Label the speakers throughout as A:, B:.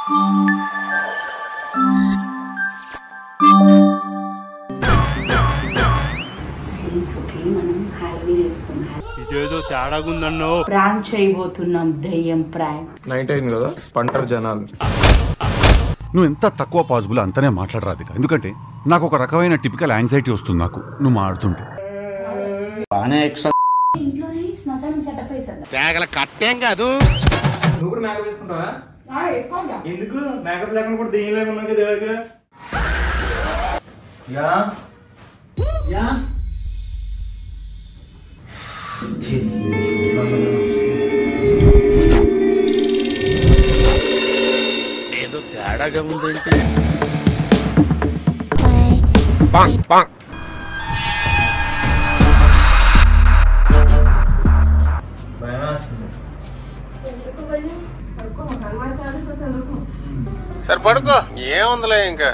A: Silence okay మనం Halloween వేసుకున్నాం
B: ఇదేదో తేడాగుందన్నో
A: ప్రాంక్ చేయబోతున్నాం దెయ్యం ప్రాంక్
C: నైట్ అయింది కదా పంటరు జనాలు
D: నువ్వు ఎంత తక్కువ పాసిబుల్ అంతనే మాట్లాడరాదు ఎందుకంటే నాకు ఒక రకమైన టిపికల్ యాంగ్జైటీ వస్తుంది నాకు నువ్వు మాడుతుంటే
A: ఇంట్లోనే శ్మశానం సెటప్ వేసేద్దాం
E: నువ్వు కూడా మేకప్ వేసుకుంటావా
A: వేసుకోండి
E: ఎందుకు మేకప్ లేకుండా కూడా దెయ్యం లేకుండా ఉన్నావు కదా ఇలాగా
C: యా యా భయం వేస్తుంది
F: సరే పడుకో ఏముందిలే ఇంకా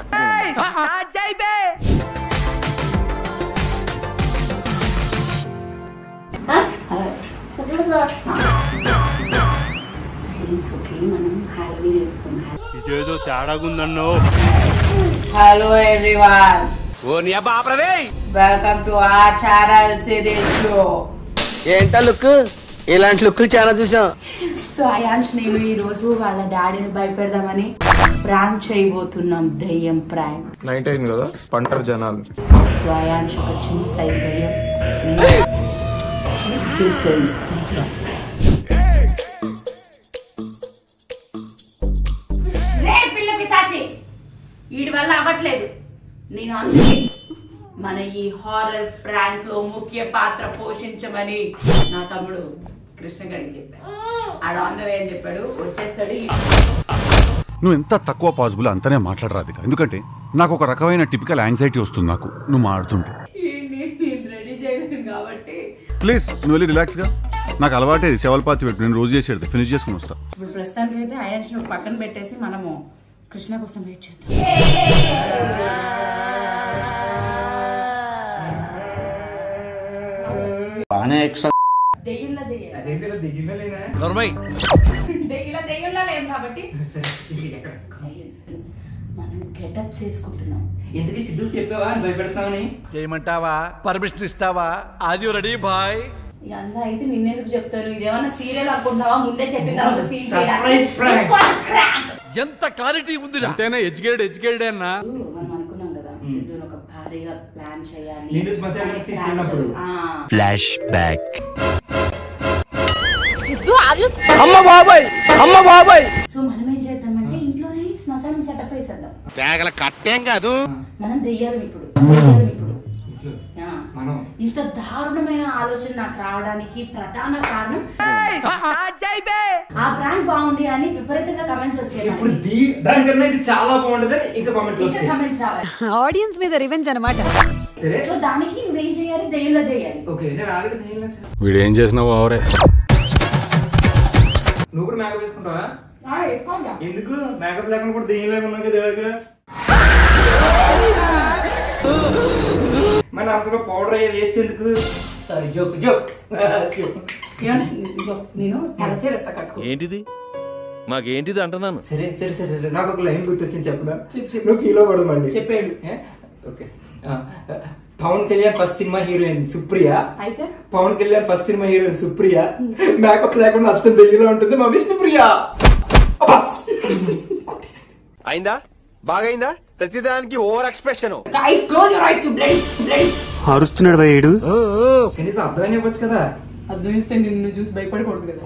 A: సైలెన్స్ ఓకే మనం హ్యాలోవీన్ వేసుకున్నాం
B: ఇదేదో తేడాగుందన్నో
A: hello everyone welcome to our channel series show
F: ఏంటా లుక్ ఇలాంటి లుక్లు చాలా చూసాం
A: సో అయాన్స్ నేను ఈ రోజు వాళ్ళ డాడీని భయపెడదామని ప్రాంక్ చేయబోతున్నాం దెయ్యం ప్రాంక్
C: నైట్ అయింది కదా పంటరు జనాలు
A: సో అయాన్స్ ఒక చిన్న సైజ్ దెయ్యం తీసుకొస్తాను రే పిల్ల పిశాచి వీడి వల్ల అవ్వట్లేదు నేను అందుకే మన ఈ హారర్ ప్రాంక్ లో ముఖ్య పాత్ర పోషించమని నా తమ్ముడు కృష్ణ గారికి చెప్పాడు ఆడ ఆన్ ద వే అని చెప్పాడు వచ్చేస్తాడు ఈ-
D: నువ్వు ఎంత తక్కువ పాసిబుల్ అంతనే మాట్లాడరాదు ఎందుకంటే నాకు ఒక రకమైన టిపికల్ యాంగ్జైటీ వస్తుంది నాకు నువ్వు మాడుతుంటే
A: ఈయన్ని నేను రెడీ చేయలేను కాబట్టి
D: ప్లీజ్ నువ్వు వెళ్ళి రిలాక్స్గా నాకు అలవాటే శవల్పాతి పెట్టు నేను రోజు చేసేది ఫినిష్ చేసుకుని వస్తా
A: ఇప్పుడు ప్రస్తుతానికి అయితే అయాన్స్ ను పక్కన పెట్టేసి మనము కృష్ణ కోసం వెయిట్ చేద్దాం దెయ్యంలా చేయాలి
E: అదేంటి ఇలా దిగిందా లేనా
A: దెయ్యంలా దెయ్యంలా లేం కాబట్టి
E: సరే ఇది ఎక్కడ
A: సైలెన్స్ మనం గెటప్స్ వేసుకుంటున్నాం
E: ఎందుకు సిద్ధు చెప్పావా అని భయపెడతామని
G: చేయమంటావా పర్మిషన్ ఇస్తావా ఆది రెడీ బాయ్
A: ఇక అంతా అయితే నిన్నెందుకు చెప్తాను ఇదేమన్నా సీరియల్ అనుకుంటున్నావా ముందే చెప్పిన తర్వాత సీన్
E: Surprise prank.
G: ఎంత క్లారిటీ ఉందిరా
B: అంతేనా ఎడ్యుకేటెడ్ ఎడ్యుకేటెడ్ అన్నా
A: మనం అనుకున్నాం కదా సిద్ధుని ఒక భారీగా ప్లాన్ చేయాలి
E: నిన్ను శ్మశానానికి తీసుకెళ్ళినప్పుడు.
A: ఆ,
G: ఫ్లాష్ బ్యాక్
F: అమ్మ బాబాయ్ అమ్మ బాబాయ్
A: సో మనం ఏం చేద్దామంటే ఇంట్లోనే శ్మశానం సెటప్ వేసేద్దాం
F: తేగల కట్టేం కాదు
A: మనం దెయ్యాలి ఇప్పుడు దెయ్యాలి ఇప్పుడు
E: ఇంట్లో
A: ఆ.
E: మనం
A: ఇంత దారుణమైన ఆలోచన నాకు రావడానికి ప్రధాన కారణం ఆ బ్రాండ్ బాగుంది అని విపరీతంగా కమెంట్స్ వచ్చాయి
E: ఇప్పుడు దీ దానికన్నా ఇది చాలా బాగుంటది ఇంకా కామెంట్ వస్తాయి
A: కమెంట్స్ రావాలి
H: ఆడియన్స్ మీద రివెంజ్ అనమాట
E: సరే
A: సో దానికి నువ్వేం చేయాలి దెయ్యంలో చేయాలి
E: ఓకే నేను ఆల్రెడీ దెయ్యం నచ్చా.
B: వీడు ఏం చేసినావు అవరే
E: నువ్వు కూడా మేకప్ వేసుకుంటావా
A: వేసుకోండి
E: ఎందుకు మేకప్ లేకుండా కూడా దెయ్యం లేకుండా ఉన్నావు కదా ఇలాగా మన అసలు పౌడర్ అయ్యే వేస్ట్ ఎందుకు సారీ జోక్ జోక్
A: నేను తలచేరేస్తా కట్టుకో
I: ఏంటిది మాకేంటిది అంటున్నాను
E: సరే సరే సరే సరే. నాకు ఒక లైన్ గుర్తొచ్చింది చెప్పనా
A: చెప్పు, చెప్పు.
E: నువ్వు ఫీల్ అవ్వకూడదు మళ్ళీ
A: చెప్పాడు
E: ఏ? ఓకే ఆ, Pawan Kalyan first cinema heroine Supriya
A: అయితే
E: Pawan Kalyan first cinema heroine Supriya makeup లేకుండా అచ్చం దెయ్యంలో ఉంటుంది మా విష్ణుప్రియ అబ్బా! కొట్టేసింది.
F: అయిందా బాగైందా ప్రతిదానికి over expression
A: eyes close your eyes to blood blood
G: అరుస్తున్నాడు భయ్యుడు
E: కనీసం అర్థమైనా ఇవ్వచ్చు కదా
A: అర్థం ఇస్తే నిన్ను చూసి భయపడకూడదు కదా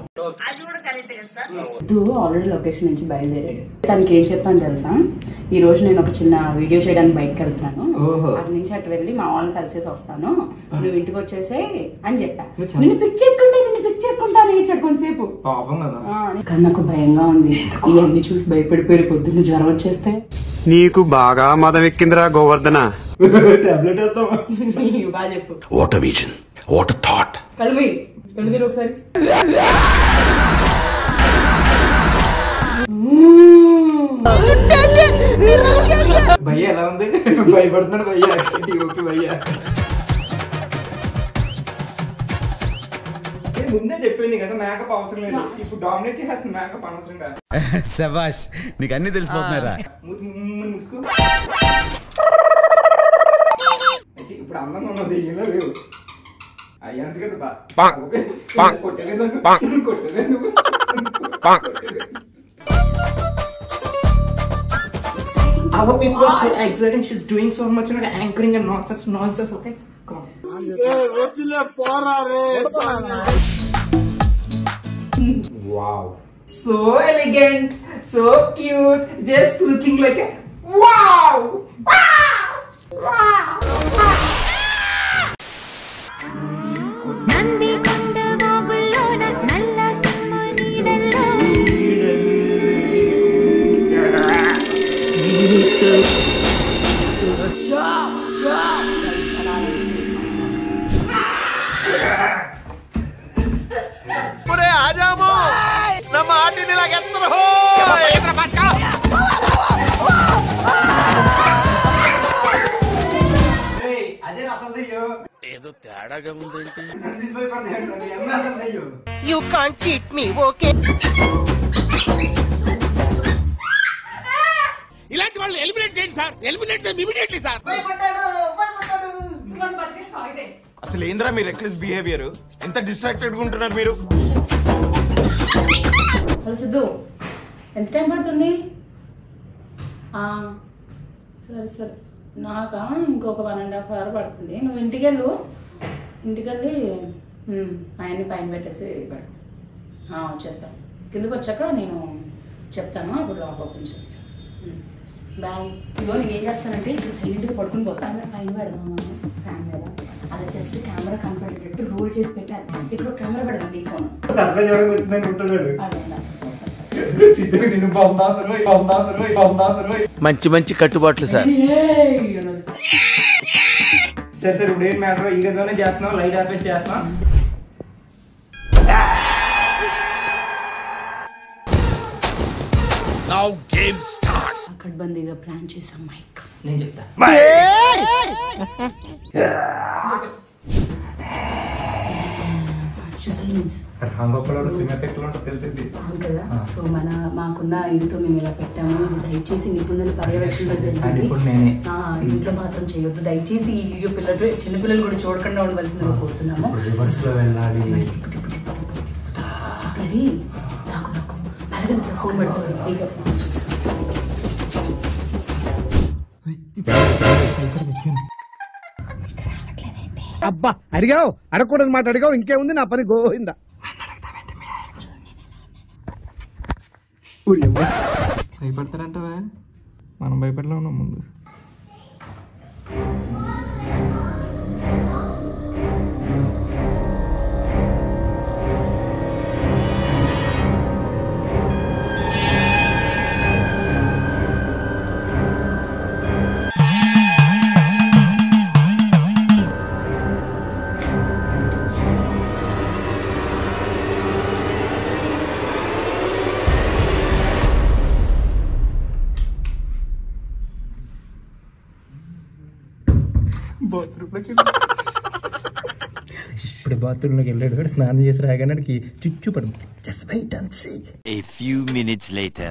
A: ఆల్రెడీ లొకేషన్ నుంచి బయలుదేరాడు తనకి ఏం చెప్పాను తెలుసా ఈ రోజు నేను ఒక చిన్న వీడియో చేయడానికి బయటకు వెళ్తున్నాను
E: ఓహో.
A: అటు నుంచి అటు వెళ్ళి మా వాళ్ళని కలిసేసి వస్తాను నువ్వు ఇంటికి వచ్చేసే అని చెప్పా
E: నువ్వు చాలా-
A: నిన్ను పిక్ చేసుకుంటా నిన్ను పిక్ చేసుకుంటా అని ఏడ్చాడు కొంతసేపు
E: పాపం కదా
A: ఆ, కానీ నాకు భయంగా ఉంది ఇవన్నీ చూసి భయపడిపోయి పొద్దున్న జ్వరం వచ్చేస్తే
G: నీకు బాగా మదం ఎక్కిందిరా గోవర్ధన
E: టాబ్లెట్ వేద్దాం
A: బాగా చెప్పు
D: వాట్ విజన్ వాట్ థాట్
A: కళ్ళు మీరు కళ్ళు మీరు ఒకసారి
E: భయ్య ఎలా ఉంది భయపడుతున్నాడు భయ్య ఓకే భయ్య ముందే చెప్పాను కదా మేకప్ అవసరం లేదు ఇప్పుడు డామినేట్ చేస్తుంది మేకప్ అనవసరంగా
G: శబాష్ నీకు అన్ని తెలిసిపోతున్నారా
E: మూతి ముమ్మని ముసుకో అయితే ఇప్పుడు అందంగా ఉన్న దెయ్యంలో లేవు అయ్యాన్స్ కదా బా కొట్టలేదు కొట్టలేదు Our people are so exciting. She's doing so much and anchoring and nonsense, nonsense. Okay, come on. wow. So elegant, so cute, just looking like a wow. Wow. Wow. Hey, అదే అసలు దెయ్యం
I: ఏదో తేడాగా ఉందేంటి
E: నన్ను చూసి భయపడతాడు ఎమ్మె అసలు దెయ్యం
F: you can't cheat me okay
G: ఇలాంటి వాళ్ళు ఎలిమినేట్ చేయండి సార్ ఎలిమినేట్ ఇమీడియట్లీ సార్
E: భయపడ్డాడు భయపడ్డాడు
A: సుమన్ బస్కే సాగితే
C: అసలు ఏంద్రా మీ రెక్లెస్ బిహేవియర్ ఎంత డిస్ట్రాక్టెడ్ ఉంటున్నారు మీరు
A: హలో సిద్ధు ఎంత టైం పడుతుంది ఆ, సరే సరే నాకా ఇంకొక వన్ అండ్ హాఫ్ అవర్ పడుతుంది నువ్వు ఇంటికి వెళ్ళు ఇంటికి వెళ్ళి ఉమ్, ఆయన్ని పైన పెట్టేసి పడు ఆ, వచ్చేస్తాం కిందకి వచ్చాక నేను చెప్తాను అప్పుడు లోపల ఓపెన్ చేయి ఉమ్, బాయ్ ఇదిగో నేను ఏం చేస్తానంటే ఇప్పుడు సైలెంట్గా పడుకుని పోతాను పైన పెడదాం మనం ఫ్యాన్ మీద అలా జస్ట్ కెమెరా కనపడేటట్టు రోల్ చేసి పెట్టాను ఇక్కడ కెమెరా పెడదాం నీ ఫోన్
E: సర్ప్రైజ్ ఇవ్వడానికి వచ్చిందని ఉంటున్నాడు
A: అదే సరే సరే సరే
E: సిద్ధుకి నిన్ను బాగుందా బాగుందా బాగుందా
F: మంచి మంచి కట్టుబాట్లు సార్
E: సరే సరే ఇప్పుడు ఏం మ్యాటర్ ఈ గదిలోనే చేస్తున్నాం లైట్ ఆపేసి చేస్తున్నాం
G: నౌ గేమ్ స్టార్ట్
A: అక్కడబందీగా ప్లాన్ చేసాం మైక్
E: నేను చెప్తా రాంగోపాల్ సినిమా ఎఫెక్ట్ లో ఉంటుంది తెలిసింది
A: అవును కదా సో మన మాకున్న ఇదితో మేము ఇలా పెట్టాము దయచేసి నిపుణుల పర్యవేక్షణలో
E: ఆ
A: జరిగింది
E: నిపుణుడు నేనే.
A: ఆ, ఇంట్లో మాత్రం చేయొద్దు దయచేసి ఈ వీడియో పిల్లలు చిన్నపిల్లలు కూడా చూడకుండా ఉండవలసిందిగా కోరుతున్నాము
E: రివర్స్ లో వెళ్ళాలి
A: తిప్పు తిప్పు తిప్పు తిప్పు తిప్పేసి నాకు నాకు మెల్లగా ఫోన్ పెట్టుకోవాలి
G: అబ్బా అడిగావు అడగకూడని మాట అడిగావు ఇంకేముంది నా పని గోవిందా
E: భయపడతారంటవా మనం భయపడలే ఉన్నాం ముందు బాత్రూంలోకి ఇప్పుడు బాత్రూంలోకి వెళ్ళాడు కూడా స్నానం చేసి రాగానే చిచ్చు పడుతుంది just wait and see
J: A few minutes later.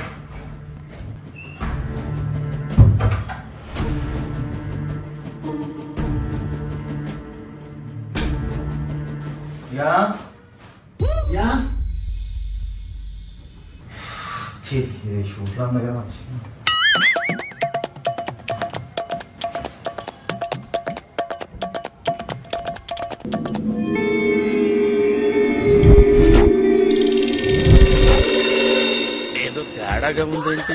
C: Yeah yeah ఛీ, ఇది షూట్లో అందగా మనిషి
I: ఏదో తేడాగా ఉందేంటి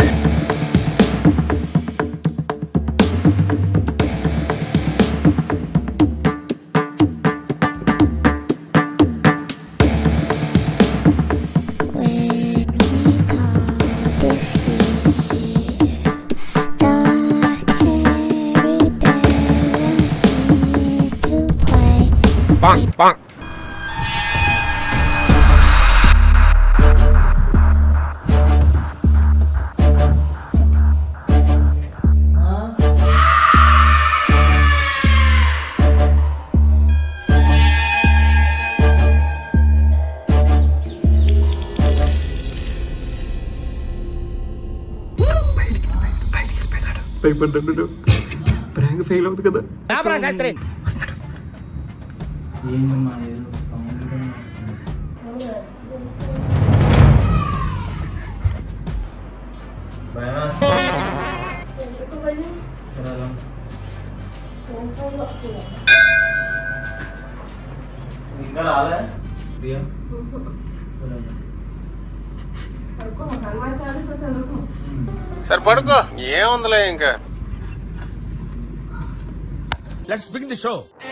E: భయపడ్డాడు ప్రాంక్ ఫెయిల్ అవుతుంది కదా
K: ఏంటమ్మా ఏదో సౌండ్ ఇంకా రాలే ప్రియం సరే
C: సరే పడుకో ఏముందిలే ఇంకా
G: లెట్స్ బిగిన్ ది షో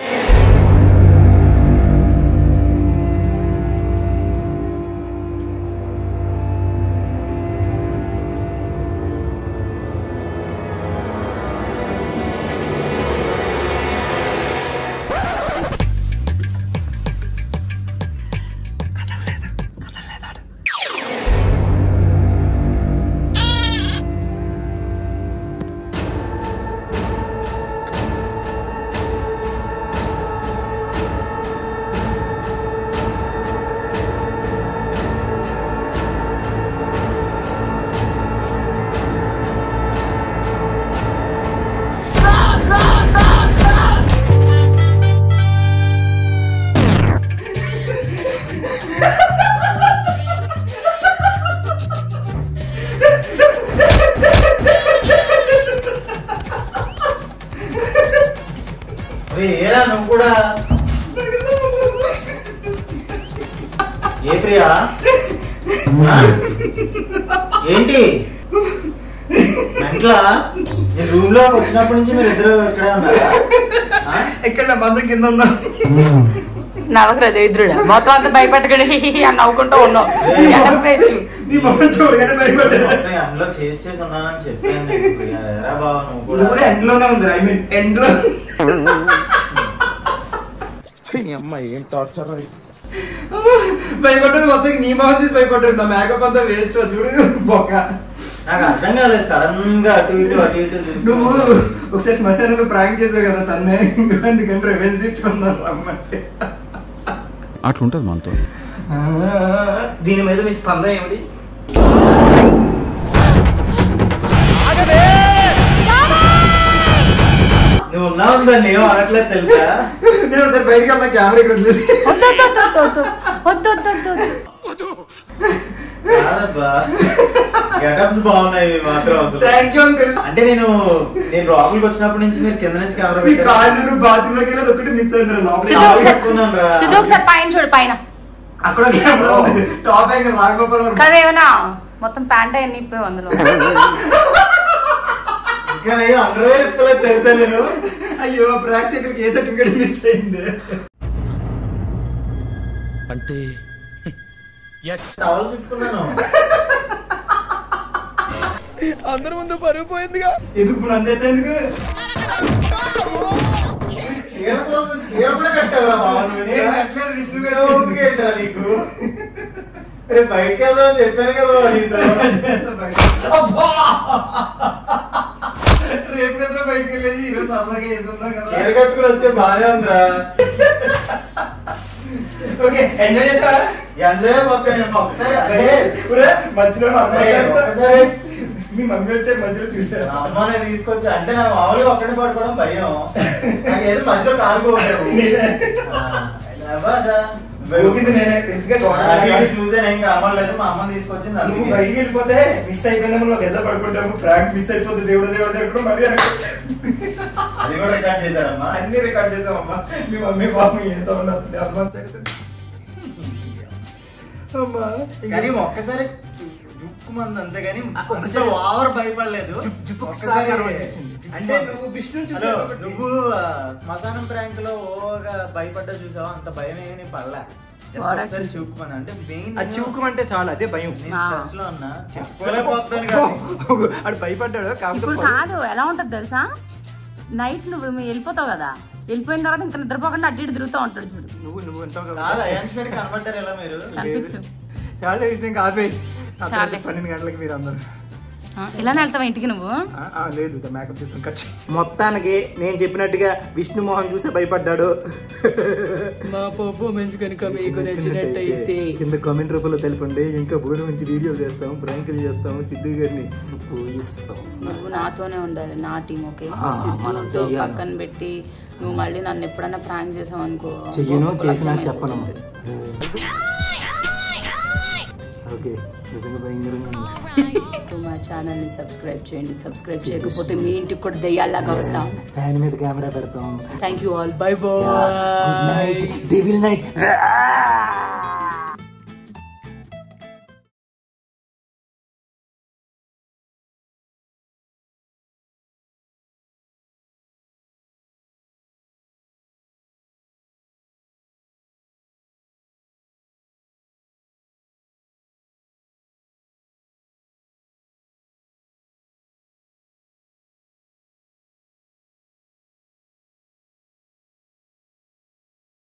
K: అరే ఏరా నువ్వు కూడా ఏ ప్రియా ఆ? ఏంటి మెంట్లా నేను రూమ్ లో వచ్చినప్పటి నుంచి మీరు ఇద్దరు ఇక్కడే ఉన్నారా ఆ?
E: ఎక్కడ నా మంచం కింద ఉన్నా
A: నవకరా దరిద్రుడా మొత్తం అంతా భయపెట్టకండి హి హి హి అని నవ్వుకుంటూ ఉన్నావు ఎడం వేస్ట్
E: నీ మొహం చూడగానే భయపడ్డా
K: మొత్తం ఎండలో చేసి చేసి ఉన్నానని చెప్పాను నీకు ప్రియా ఎరా బావ నువ్వు
E: ఇది
K: కూడా
E: కూడా ఎండ్ లోనే ఉంది ఐ మీన్ ఎండ్ లో
C: అమ్మ ఏం టార్చర్
E: భయపడ్డాడు మొత్తం నీ మొహం చూసి భయపడ్డాడు నా మేకప్ అంతా వేస్ట్ చూడు బొక్క
K: నాకు అర్థం కాలేదు సడన్ గా అటు ఇటు అటు ఇటు
E: నువ్వు
K: చూస్తున్నావు.
E: ఒకసారి శ్మశానంలో ప్రాంక్ చేసావు కదా తన్నే అందుకని రివెంజ్ తెచ్చుకున్నాను రమ్మంటే
D: అట్లుంటుంది మనతో
E: ఆ, దీని మీద మీ స్పందన ఏమిటి
K: నువ్వు ఉన్నావు దాన్ని ఏం అనట్లేదు తెలుసా
E: నేను ఒకసారి బయటికి వెళ్తా కెమెరా ఇక్కడ వదిలేసి
A: వద్దు వద్దు వద్దు వద్దు వద్దు వద్దు వద్దు
K: కాదబ్బా గెటప్స్ బాగున్నాయి ఇవి మాత్రం అసలు
E: థ్యాంక్ యూ అంకుల్
K: అంటే నేను నేను లోపలికి వచ్చినప్పటి నుంచి మీరు కింద నుంచి కెమెరా
E: మీ కాళ్ళు బాత్రూమ్ లోకి వెళ్ళేది ఒకటి మిస్ అయింది
A: సిద్ధు
E: లోపల
A: ఒకసారి
K: పెట్టుకున్నాను రా.
A: సిద్ధు ఒకసారి పైన చూడు పైన
E: అక్కడ కెమెరా ఉంది టాప్ యాంగిల్ రాకపోవడం
A: కదా ఏమన్నా మొత్తం ప్యాంట్ అన్ని ఇప్పోయి అందులో
K: ఇంకా నేను అండర్వేర్ ఇప్పలేదు తెలుసా నేను
E: అయ్యో ప్రేక్షకులకి ఏ సర్టిఫికేట్ మిస్ అయింది
G: అంటే ఎస్
K: టవల్ చుట్టుకున్నాను
C: అందరి ముందు పరుగు పోయిందిగా
E: ఎందుకు నందైతే ఎందుకు
K: చీర కోసం చీర కూడా కట్టావురా బావ నువ్వు
E: నేను
K: ఇంకా?
E: కట్టలేదు, విష్ణు
K: ఇంకా
E: కట్టాడు.
K: ఓపిక ఏంట్రా నీకు రేపు బయటకు వెళ్దాం అని చెప్పాను కదా బావ నీతో
E: అబ్బా! రేపు కదా బయటకు వెళ్ళేది ఈరోజు సరదాగా వేసుకుందాం
K: చీర
E: కదా
K: కట్టుకుని వచ్చే బాగానే ఉందిరా
E: ఓకే ఎంజాయ్ చేస్తా
K: ఎంజాయ్ పక్క నేను ఒకసారి అక్కడే
E: ఊరే, మధ్యలో మా అమ్మాయి
K: అరే,
E: చేస్తా.
K: ఒకసారి
E: మీ మమ్మీ వచ్చారు మధ్యలో చూసారు
K: మా అమ్మని తీసుకొచ్చి అంటే నాకు మామూలుగా ఒక్కడే పడుకోవడం భయం నాకు ఏదో మధ్యలో కాలు
E: ఊగింది నేనే తెలుసుగా గవర్నమెంట్
K: చూసాను ఏం కావట్లేదు మా అమ్మని తీసుకొచ్చింది
E: నువ్వు
K: అందుకే.
E: బయటికి వెళ్ళిపోతే మిస్ అయిపోయిందేమో నువ్వు కింద పడుకుంటాము ప్రాంక్ మిస్ అయిపోతే దేవుడు దేవుడు ఎప్పుడు మళ్ళీ వెనక్కి వచ్చావు.
K: అది కూడా రికార్డ్ చేశారమ్మా
E: అన్ని రికార్డ్ చేసామమ్మా మీ మమ్మీ బాబు ఏం సౌండ్ వస్తుంది అమ్మా తెలిసింది. అమ్మా
K: కానీ ఒక్కసారి జుక్కుమంది అంతే కానీ
E: ఒక్కసారి
K: ఓవర్ భయపడలేదు
E: జుక్కు
K: ఒక్కసారి
E: సాగర్ అనిపించింది.
K: అంటే
E: నువ్వు విష్ణు
K: హలో,
E: చూసావు కాబట్టి.
K: నువ్వు ఆ, శ్మశానం ప్రాంక్ లో ఓగా భయపడ్డా చూసావా అంత భయం ఏమీ పడలే Just
A: What
K: ఒకసారి చూక్కుమని అంటే మెయిన్
E: ఆ చివుకుమంటే చాలు అదే భయం
K: నేను స్ట్రెస్ లో ఉన్నా చెప్పుకోలేకపోతాను కానీ
E: ఆడు భయపడ్డాడు
A: ఇప్పుడు
E: కాకపోతే
A: కాదు ఎలా ఉంటది తెలుసా నైట్ నువ్వు వెళ్ళిపోతావు కదా వెళ్ళిపోయిన తర్వాత ఇంకా నిద్రపోకుండా అడ్డు ఇటు తిరుగుతూ ఉంటాడు చూడు
E: నువ్వు నువ్వు ఉంటావు
K: కాదు
E: కదా
K: అయాన్స్ గడి కనబడ్డారు ఎలా మీరు
A: కనిపించు
E: చాలా విషయం కాదు
A: చాలే.
E: పన్నెండు గంటలకి మీరు అందరు
A: ఇలానే వెళ్తావా ఇంటికి నువ్వు
E: ఆ, ఆ, లేదు మేకప్ చేసుకుని కట్ మొత్తానికి నేను చెప్పినట్టుగా విష్ణు మోహన్ చూసే భయపడ్డాడు
A: మా పర్ఫార్మెన్స్ కనుక మీకు నచ్చినట్టయితే
E: కింద కామెంట్ రూపంలో తెలపండి ఇంకా బోరు మంచి వీడియో చేస్తాం ప్రాంకులు చేస్తాం సిద్ధు గారిని పూజిస్తాం
A: నువ్వు నాతోనే ఉండాలి నా టీం ఓకే
E: ఆ, మనం
A: సిద్ధుతో
E: చెయ్యాలి.
A: పక్కన పెట్టి నువ్వు మళ్ళీ నన్ను ఎప్పుడైనా ప్రాంక్ చేసావు అనుకో
E: చెయ్యను
A: ఒక్కొక్క
E: చేసినా
A: లక్షం
E: చెప్పను
A: అయిపోతుంది.
E: ఓకే నిజంగా భయంకరంగా ఉంది
A: మా ఛానల్ ని సబ్స్క్రైబ్ చేయండి సబ్స్క్రైబ్ చేయకపోతే మీ ఇంటికి కూడా దెయ్యాల్లాగా వస్తాం
E: ఫ్యాన్ మీద కెమెరా పెడతాం
A: thank you all bye
E: good
A: boy
E: night devil night